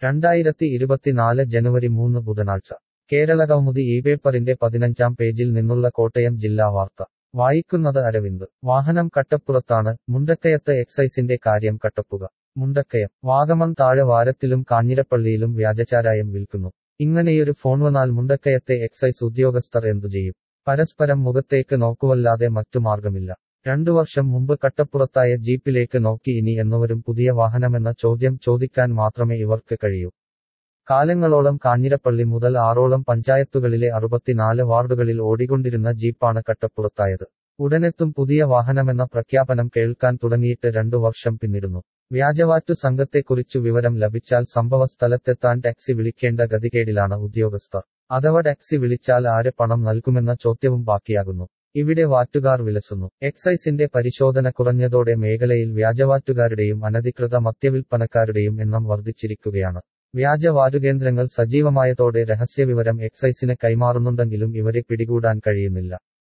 രണ്ടായിരത്തി ഇരുപത്തിനാല് ജനുവരി മൂന്ന് ബുധനാഴ്ച കേരളകൗമുദി ഈ പേപ്പറിന്റെ പതിനഞ്ചാം പേജിൽ നിന്നുള്ള കോട്ടയം ജില്ലാ വാർത്ത വായിക്കുന്നത് അരവിന്ദ് വാഹനം കട്ടപ്പുറത്താണ് മുണ്ടക്കയത്ത് എക്സൈസിന്റെ കാര്യം കട്ടപ്പുക മുണ്ടക്കയം വാഗമൺ താഴെ വാരത്തിലും കാഞ്ഞിരപ്പള്ളിയിലും വ്യാജചാരായം വിൽക്കുന്നു ഇങ്ങനെയൊരു ഫോൺ വന്നാൽ മുണ്ടക്കയത്തെ എക്സൈസ് ഉദ്യോഗസ്ഥർ എന്തു ചെയ്യും പരസ്പരം മുഖത്തേക്ക് നോക്കുവല്ലാതെ മറ്റു മാർഗമില്ല രണ്ടു വർഷം മുമ്പ് കട്ടപ്പുറത്തായ ജീപ്പിലേക്ക് നോക്കി ഇനി എന്നവരും പുതിയ വാഹനമെന്ന ചോദ്യം ചോദിക്കാൻ മാത്രമേ ഇവർക്ക് കഴിയൂ കാലങ്ങളോളം കാഞ്ഞിരപ്പള്ളി മുതൽ ആറോളം പഞ്ചായത്തുകളിലെ അറുപത്തിനാല് വാർഡുകളിൽ ഓടിക്കൊണ്ടിരുന്ന ജീപ്പാണ് കട്ടപ്പുറത്തായത് ഉടനെത്തും പുതിയ വാഹനമെന്ന പ്രഖ്യാപനം കേൾക്കാൻ തുടങ്ങിയിട്ട് രണ്ടു വർഷം പിന്നിടുന്നു വ്യാജവാറ്റു സംഘത്തെക്കുറിച്ചു വിവരം ലഭിച്ചാൽ സംഭവ സ്ഥലത്തെത്താൻ ടാക്സി വിളിക്കേണ്ട ഗതികേടിലാണ് ഉദ്യോഗസ്ഥർ അഥവാ ടാക്സി വിളിച്ചാൽ ആര് പണം നൽകുമെന്ന ചോദ്യവും ബാക്കിയാകുന്നു ഇവിടെ വാറ്റുകാർ വിലസുന്നു എക്സൈസിന്റെ പരിശോധന കുറഞ്ഞതോടെ മേഖലയിൽ വ്യാജവാറ്റുകാരുടെയും അനധികൃത മദ്യവിൽപ്പനക്കാരുടെയും എണ്ണം വർദ്ധിച്ചിരിക്കുകയാണ് വ്യാജ വാറ്റുകേന്ദ്രങ്ങൾ സജീവമായതോടെ രഹസ്യവിവരം എക്സൈസിന് കൈമാറുന്നുണ്ടെങ്കിലും ഇവരെ പിടികൂടാൻ കഴിയുന്നില്ല